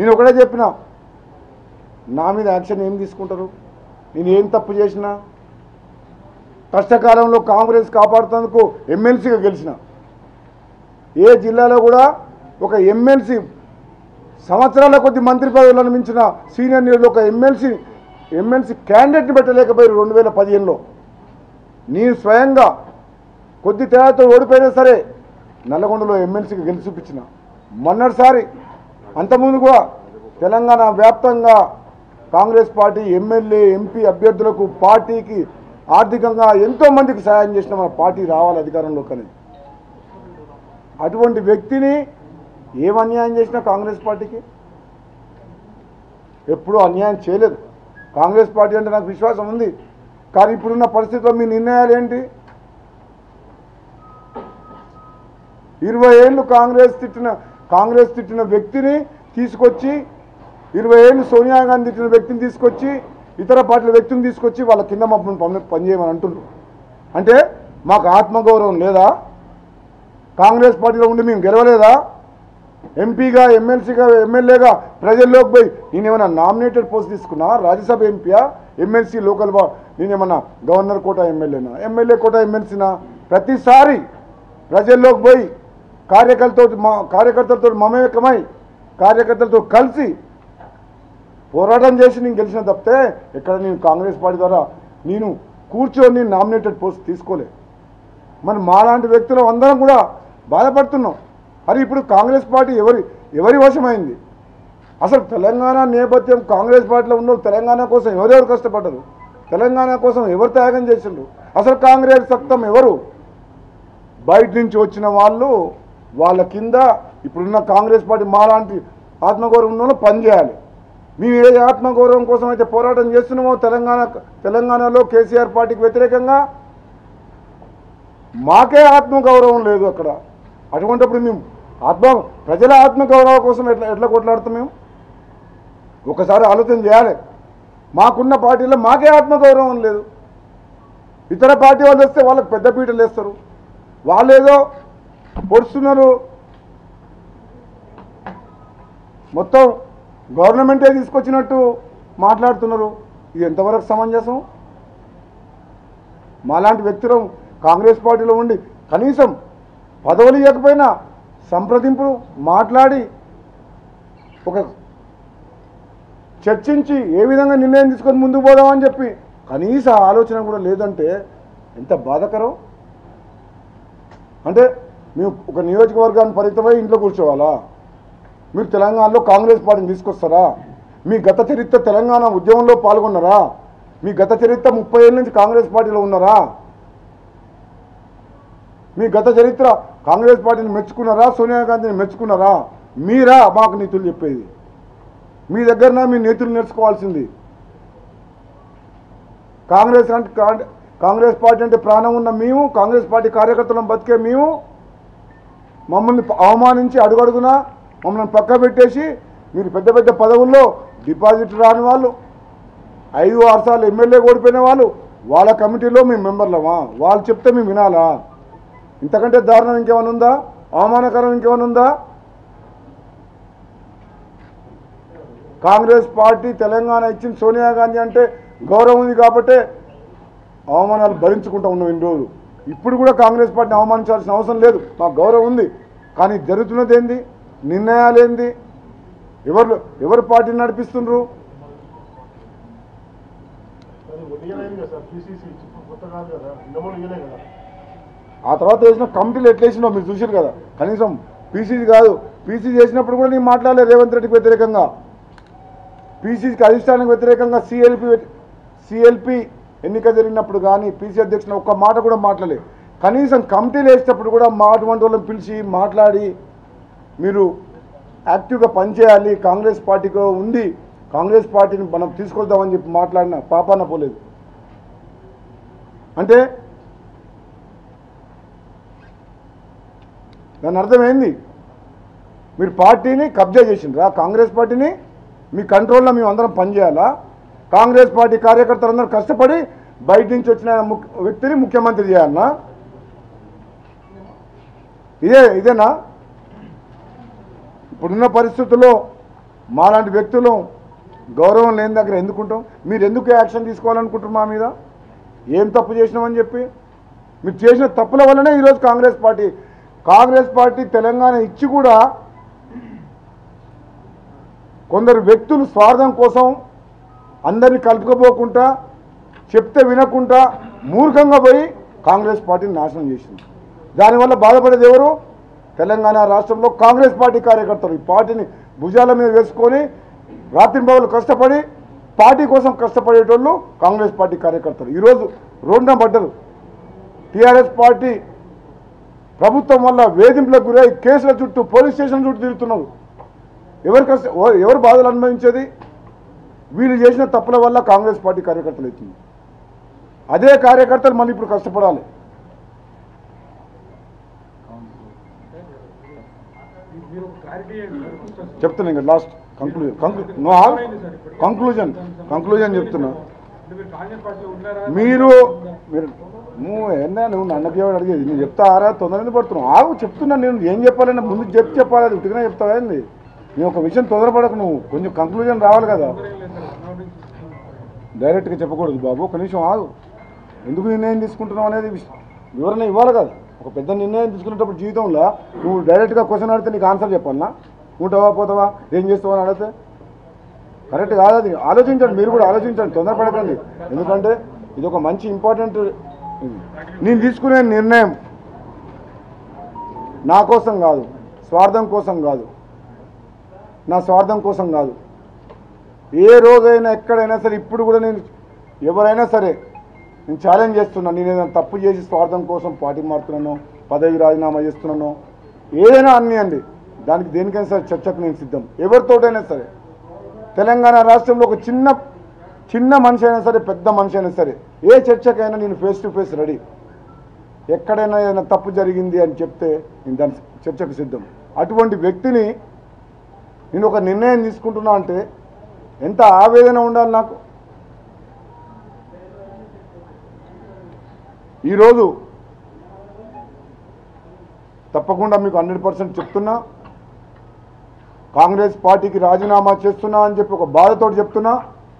నేను ఒకటే చెప్పిన నా మీద యాక్షన్ ఏం తీసుకుంటారు నేను ఏం తప్పు చేసినా కష్టకాలంలో కాంగ్రెస్ కాపాడుతందుకు ఎమ్మెల్సీగా గెలిచిన ఏ జిల్లాలో కూడా ఒక ఎమ్మెల్సీ సంవత్సరాల కొద్ది మంత్రి పదవులను మించిన సీనియర్ లీడర్లు ఒక ఎమ్మెల్సీ ఎమ్మెల్సీ క్యాండిడేట్ని పెట్టలేకపోయారు రెండు వేల పదిహేనులో నేను స్వయంగా కొద్ది తేడాతో ఓడిపోయినా సరే నల్లగొండలో ఎమ్మెల్సీకి గెలిచి చూపించిన మొన్నటిసారి అంతకుముందు కూడా తెలంగాణ వ్యాప్తంగా కాంగ్రెస్ పార్టీ ఎమ్మెల్యే ఎంపీ అభ్యర్థులకు పార్టీకి ఆర్థికంగా ఎంతో మందికి సహాయం చేసిన మన పార్టీ రావాలి అధికారంలో కానీ అటువంటి వ్యక్తిని ఏం అన్యాయం చేసినా కాంగ్రెస్ పార్టీకి ఎప్పుడూ అన్యాయం చేయలేదు కాంగ్రెస్ పార్టీ అంటే నాకు విశ్వాసం ఉంది కానీ ఇప్పుడున్న పరిస్థితుల్లో మీ నిర్ణయాలు ఏంటి ఇరవై ఏళ్ళు కాంగ్రెస్ తిట్టిన కాంగ్రెస్ తిట్టిన వ్యక్తిని తీసుకొచ్చి ఇరవై ఏళ్ళు సోనియా గాంధీ తిట్టిన వ్యక్తిని తీసుకొచ్చి ఇతర పార్టీల వ్యక్తిని తీసుకొచ్చి వాళ్ళ కింద మమ్మల్ని పని పనిచేయమని అంటున్నారు అంటే మాకు ఆత్మగౌరవం లేదా కాంగ్రెస్ పార్టీలో ఉండి మేము గెలవలేదా ఎంపీగా ఎమ్మెల్సీగా ఎమ్మెల్యేగా ప్రజల్లోకి పోయి నేనేమన్నా నామినేటెడ్ పోస్ట్ తీసుకున్నా రాజ్యసభ ఎంపీయా ఎమ్మెల్సీ లోకల్ బా నేనేమన్నా గవర్నర్ కోట ఎమ్మెల్యేనా ఎమ్మెల్యే కోట ఎమ్మెల్సీనా ప్రతిసారి ప్రజల్లోకి పోయి కార్యకర్తలతో మా కార్యకర్తలతో మమేకమై కార్యకర్తలతో కలిసి పోరాటం చేసి నేను గెలిచిన తప్పితే ఇక్కడ నేను కాంగ్రెస్ పార్టీ ద్వారా నేను కూర్చొని నామినేటెడ్ పోస్ట్ తీసుకోలే మరి మాలాంటి వ్యక్తులు అందరం కూడా బాధపడుతున్నాం మరి ఇప్పుడు కాంగ్రెస్ పార్టీ ఎవరి ఎవరి వశమైంది అసలు తెలంగాణ నేపథ్యం కాంగ్రెస్ పార్టీలో ఉన్న వాళ్ళు తెలంగాణ కోసం ఎవరెవరు కష్టపడ్డారు తెలంగాణ కోసం ఎవరు త్యాగం చేసిండ్రు అసలు కాంగ్రెస్ సత్తం ఎవరు బయట నుంచి వచ్చిన వాళ్ళు వాళ్ళ కింద ఇప్పుడున్న కాంగ్రెస్ పార్టీ మాలాంటి ఆత్మగౌరవం ఉన్న వాళ్ళు పనిచేయాలి మేము ఏ ఆత్మగౌరవం కోసం అయితే పోరాటం చేస్తున్నామో తెలంగాణ తెలంగాణలో కేసీఆర్ పార్టీకి వ్యతిరేకంగా మాకే ఆత్మగౌరవం లేదు అక్కడ అటువంటిప్పుడు మేము ఆత్మ ప్రజల ఆత్మగౌరవం కోసం ఎట్లా ఎట్లా కొట్లాడుతాం మేము ఒకసారి ఆలోచన చేయాలి మాకున్న పార్టీలో మాకే ఆత్మగౌరవం లేదు ఇతర పార్టీ వాళ్ళు వస్తే వాళ్ళకి పెద్ద పీటలు వేస్తారు వాళ్ళు ఏదో పొడుస్తున్నారు మొత్తం గవర్నమెంటే తీసుకొచ్చినట్టు మాట్లాడుతున్నారు ఇది ఎంతవరకు సమంజసం మాలాంటి వ్యక్తులు కాంగ్రెస్ పార్టీలో ఉండి కనీసం పదవులు ఇవ్వకపోయినా సంప్రదింపులు మాట్లాడి ఒక చర్చించి ఏ విధంగా నిర్ణయం తీసుకొని ముందుకు పోదామని చెప్పి కనీస ఆలోచన కూడా లేదంటే ఎంత బాధకరం అంటే మేము ఒక నియోజకవర్గాన్ని పరిమితమై ఇంట్లో కూర్చోవాలా మీరు తెలంగాణలో కాంగ్రెస్ పార్టీని తీసుకొస్తారా మీ గత చరిత్ర తెలంగాణ ఉద్యమంలో పాల్గొన్నారా మీ గత చరిత్ర ముప్పై ఏళ్ళ నుంచి కాంగ్రెస్ పార్టీలో ఉన్నారా మీ గత చరిత్ర కాంగ్రెస్ పార్టీని మెచ్చుకున్నారా సోనియా గాంధీని మెచ్చుకున్నారా మీరా మాకు నీతులు చెప్పేది మీ దగ్గర మీ నీతులు నేర్చుకోవాల్సింది కాంగ్రెస్ అంటే కాంగ్- కాంగ్రెస్ పార్టీ అంటే ప్రాణం ఉన్న మేము కాంగ్రెస్ పార్టీ కార్యకర్తలను బతికే మేము మమ్మల్ని అవమానించి అడుగడుగునా మమ్మల్ని పక్క పెట్టేసి మీరు పెద్ద పెద్ద పదవుల్లో డిపాజిట్ రాని వాళ్ళు ఐదు ఆరు సార్లు ఎమ్మెల్యే ఓడిపోయిన వాళ్ళు వాళ్ళ కమిటీలో మేము మెంబర్లమా వాళ్ళు చెప్తే మేము వినాలా ఇంతకంటే దారుణం ఇంకేమైనా ఉందా అవమానకరం ఇంకేమైనా ఉందా కాంగ్రెస్ పార్టీ తెలంగాణ ఇచ్చిన సోనియా గాంధీ అంటే గౌరవం ఉంది కాబట్టే అవమానాలు భరించుకుంటూ ఉన్నాం ఇన్ని రోజులు ఇప్పుడు కూడా కాంగ్రెస్ పార్టీని అవమానించాల్సిన అవసరం లేదు మాకు గౌరవం ఉంది కానీ జరుగుతున్నది ఏంది నిర్ణయాలు ఏంది ఎవరు ఎవరు పార్టీని నడిపిస్తుండ్రు అది ఇయ్యలేదు కదా సార్ పీసీసీ కొత్త కాదు కదా ఇంతకుముందు ఇయ్యలే కదా ఆ తర్వాత వేసిన కమిటీలు ఎట్లా వేసినో మీరు చూసారు కదా కనీసం పీసీసీ కాదు పీసీ చేసినప్పుడు కూడా నేను మాట్లాడలేదు రేవంత్ రెడ్డికి వ్యతిరేకంగా పీసీసీకి అధిష్టానానికి వ్యతిరేకంగా సిఎల్పి సిఎల్పి ఎన్నిక జరిగినప్పుడు కానీ పీసీ అధ్యక్షుని ఒక్క మాట కూడా మాట్లాడలేదు కనీసం కమిటీలు వేసేటప్పుడు కూడా మా అటువంటి వాళ్ళని పిలిచి మాట్లాడి మీరు యాక్టివ్గా పనిచేయాలి కాంగ్రెస్ పార్టీలో ఉంది కాంగ్రెస్ పార్టీని మనం తీసుకొద్దామని చెప్పి మాట్లాడిన పాపాన పోలేదు అంటే దాని అర్థం ఏంది మీరు పార్టీని కబ్జా చేసిండ్రా కాంగ్రెస్ పార్టీని మీ కంట్రోల్లో మేము అందరం పనిచేయాలా కాంగ్రెస్ పార్టీ కార్యకర్తలందరూ కష్టపడి బయట నుంచి వచ్చిన ముఖ్య వ్యక్తిని ముఖ్యమంత్రి చేయాలన్నా ఇదే ఇదేనా ఇప్పుడున్న పరిస్థితుల్లో మాలాంటి వ్యక్తులు గౌరవం లేని దగ్గర ఎందుకుంటాం మీరు ఎందుకు యాక్షన్ తీసుకోవాలనుకుంటారు మా మీద ఏం తప్పు చేసినామని చెప్పి మీరు చేసిన తప్పుల వల్లనే ఈరోజు కాంగ్రెస్ పార్టీ కాంగ్రెస్ పార్టీ తెలంగాణ ఇచ్చి కూడా కొందరు వ్యక్తులు స్వార్థం కోసం అందరినీ కలుపుకోపోకుండా చెప్తే వినకుండా మూర్ఖంగా పోయి కాంగ్రెస్ పార్టీని నాశనం చేసింది దానివల్ల బాధపడేది ఎవరు తెలంగాణ రాష్ట్రంలో కాంగ్రెస్ పార్టీ కార్యకర్తలు ఈ పార్టీని భుజాల మీద వేసుకొని రాత్రింబవలు కష్టపడి పార్టీ కోసం కష్టపడేటోళ్ళు కాంగ్రెస్ పార్టీ కార్యకర్తలు ఈరోజు రోడ్డున పడ్డరు టీఆర్ఎస్ పార్టీ ప్రభుత్వం వల్ల వేధింపులకు గురై కేసుల చుట్టూ పోలీస్ స్టేషన్ చుట్టూ తిరుగుతున్నారు ఎవరు కష్ట ఎవ- ఎవరు బాధలు అనుభవించేది వీళ్ళు చేసిన తప్పుల వల్ల కాంగ్రెస్ పార్టీ కార్యకర్తలు అవుతుంది అదే కార్యకర్తలు మళ్ళీ ఇప్పుడు కష్టపడాలి మీరు క్లారిటీ చెప్తున్నా ఇంకా last conclusion conclu no conclusion conclusion చెప్తున్నా కాంగ్రెస్ పార్టీలో ఉన్నారా మీరు మీరు నువ్వు ఏందా నువ్వు నన్నకి ఎవరు అడిగేది నేను చెప్తా ఆరా తొందరగా పడుతున్నావు ఆగు చెప్తున్నా నేను ఏం చెప్పాలంటే ముందు చెప్పి చెప్పాలి అది ఉట్టిగానే చెప్తావా ఏంది నేను ఒక విషయం తొందరపడకు నువ్వు కొంచెం కంక్లూజన్ రావాలి కదా డైరెక్ట్గా చెప్పకూడదు బాబు ఒక నిమిషం ఆగు ఎందుకు నిర్ణయం తీసుకుంటున్నావు అనేది విష- వివరణ ఇవ్వాలి కదా ఒక పెద్ద నిర్ణయం తీసుకునేటప్పుడు జీవితంలో నువ్వు డైరెక్ట్గా క్వశ్చన్ అడిగితే నీకు ఆన్సర్ చెప్పాలనా ఉంటావా పోతావా ఏం చేస్తావా అని అడిగితే కరెక్ట్ కాదు అది ఆలోచించండి మీరు కూడా ఆలోచించండి తొందరపడకండి ఎందుకంటే ఇది ఒక మంచి ఇంపార్టెంట్ ఇది. నేను తీసుకునే నిర్ణయం నా కోసం కాదు స్వార్థం కోసం కాదు నా స్వార్థం కోసం కాదు ఏ రోజైనా ఎక్కడైనా సరే ఇప్పుడు కూడా నేను ఎవరైనా సరే నేను ఛాలెంజ్ చేస్తున్నాను నేను ఏదైనా తప్పు చేసి స్వార్థం కోసం పార్టీ మారుతున్నాను పదవి రాజీనామా చేస్తున్నాను ఏదైనా అన్నియండి దానికి దేనికైనా సరే చర్చకు నేను సిద్ధం ఎవరితోటైనా సరే తెలంగాణ రాష్ట్రంలో ఒక చిన్న చిన్న మనిషి అయినా సరే పెద్ద మనిషి అయినా సరే ఏ చర్చకైనా నేను ఫేస్ టు ఫేస్ రెడీ ఎక్కడైనా ఏదైనా తప్పు జరిగింది అని చెప్తే నేను దాని చర్చకు సిద్ధం అటువంటి వ్యక్తిని నేను ఒక నిర్ణయం తీసుకుంటున్నా అంటే ఎంత ఆవేదన ఉండాలి నాకు ఈరోజు తప్పకుండా మీకు హండ్రెడ్ పర్సెంట్ చెప్తున్నా కాంగ్రెస్ పార్టీకి రాజీనామా చేస్తున్నా అని చెప్పి ఒక బాధతో చెప్తున్నా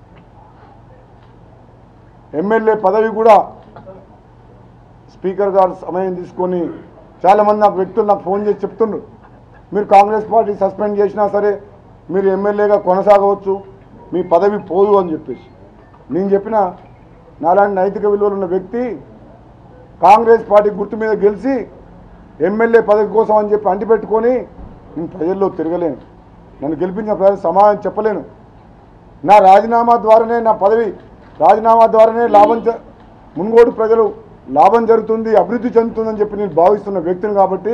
ఎమ్మెల్యే పదవి కూడా స్పీకర్ గారు సమయం తీసుకొని చాలామంది నాకు వ్యక్తులు నాకు ఫోన్ చేసి చెప్తుండ్రు మీరు కాంగ్రెస్ పార్టీ సస్పెండ్ చేసినా సరే మీరు ఎమ్మెల్యేగా కొనసాగవచ్చు మీ పదవి పోదు అని చెప్పేసి నేను చెప్పిన నాలాంటి నైతిక విలువలు ఉన్న వ్యక్తి కాంగ్రెస్ పార్టీ గుర్తు మీద గెలిచి ఎమ్మెల్యే పదవి కోసం అని చెప్పి అంటిపెట్టుకొని నేను ప్రజల్లో తిరగలేను నన్ను గెలిపించిన ప్రజలు సమాధానం చెప్పలేను నా రాజీనామా ద్వారానే నా పదవి రాజీనామా ద్వారానే లాభం జ- మున్గోడు ప్రజలు లాభం జరుగుతుంది అభివృద్ధి చెందుతుందని చెప్పి నేను భావిస్తున్న వ్యక్తిని కాబట్టి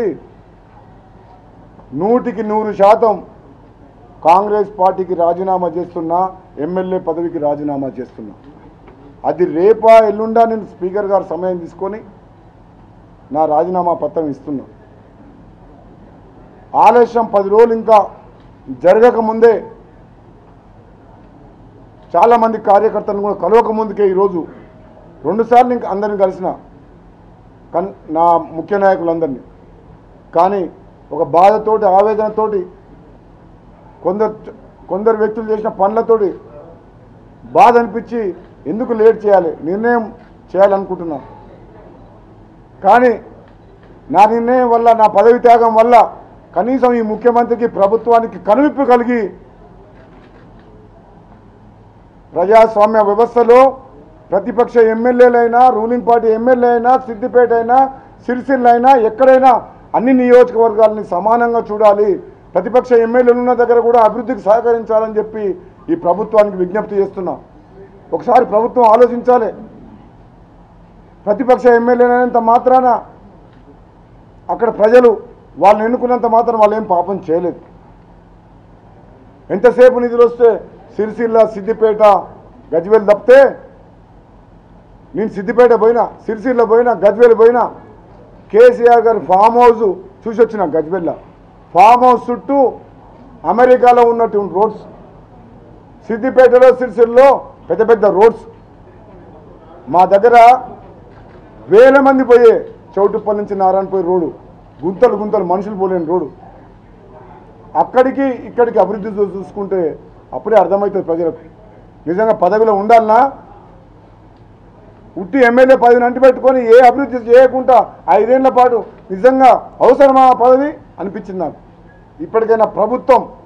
నూటికి నూరు శాతం కాంగ్రెస్ పార్టీకి రాజీనామా చేస్తున్నా ఎమ్మెల్యే పదవికి రాజీనామా చేస్తున్నా అది రేపా ఎల్లుండా నేను స్పీకర్ గారు సమయం తీసుకొని నా రాజీనామా పత్రం ఇస్తున్నా ఆలస్యం పది రోజులు ఇంకా జరగక ముందే చాలామంది కార్యకర్తలను కూడా కలవక ముందుకే ఈరోజు రెండుసార్లు ఇంకా అందరిని కలిసిన కన్ నా ముఖ్య నాయకులందరినీ కానీ ఒక బాధతోటి ఆవేదనతోటి కొందరు కొందరు వ్యక్తులు చేసిన పనులతోటి బాధ అనిపించి ఎందుకు లేట్ చేయాలి నిర్ణయం చేయాలనుకుంటున్నా కానీ నా నిర్ణయం వల్ల నా పదవి త్యాగం వల్ల కనీసం ఈ ముఖ్యమంత్రికి ప్రభుత్వానికి కనువిప్పు కలిగి ప్రజాస్వామ్య వ్యవస్థలో ప్రతిపక్ష ఎమ్మెల్యేలైనా రూలింగ్ పార్టీ ఎమ్మెల్యే అయినా సిద్దిపేట అయినా సిరిసిల్ల అయినా ఎక్కడైనా అన్ని నియోజకవర్గాలని సమానంగా చూడాలి ప్రతిపక్ష ఎమ్మెల్యేలు ఉన్న దగ్గర కూడా అభివృద్ధికి సహకరించాలని చెప్పి ఈ ప్రభుత్వానికి విజ్ఞప్తి చేస్తున్నా ఒకసారి ప్రభుత్వం ఆలోచించాలి ప్రతిపక్ష ఎమ్మెల్యేలైనంత మాత్రాన అక్కడ ప్రజలు వాళ్ళని ఎన్నుకున్నంత మాత్రం వాళ్ళు ఏం పాపం చేయలేదు ఎంతసేపు నిధులు వస్తే సిరిసిల్ల సిద్దిపేట గజ్వేల్ తప్పితే నేను సిద్దిపేట పోయినా సిరిసిల్ల పోయినా గజ్వేల్ పోయినా కేసీఆర్ గారి ఫామ్ హౌస్ చూసి వచ్చిన గజ్వేల్ల ఫామ్ హౌస్ చుట్టూ అమెరికాలో ఉన్నట్టు రోడ్స్ సిద్దిపేటలో సిరిసిల్లో పెద్ద పెద్ద రోడ్స్ మా దగ్గర వేల మంది పోయే చౌటుప్పల్ నుంచి నారాయణపల్లి రోడ్డు గుంతలు గుంతలు మనుషులు పోలేని రోడ్డు అక్కడికి ఇక్కడికి అభివృద్ధి చూ- చూసుకుంటే అప్పుడే అర్థమవుతుంది ప్రజలకు నిజంగా పదవిలో ఉండాలన్నా ఉట్టి ఎమ్మెల్యే పదవిని అంటిపెట్టుకొని ఏ అభివృద్ధి చేయకుండా ఐదేళ్ల పాటు నిజంగా అవసరమా ఆ పదవి అనిపించింది నాకు ఇప్పటికైనా ప్రభుత్వం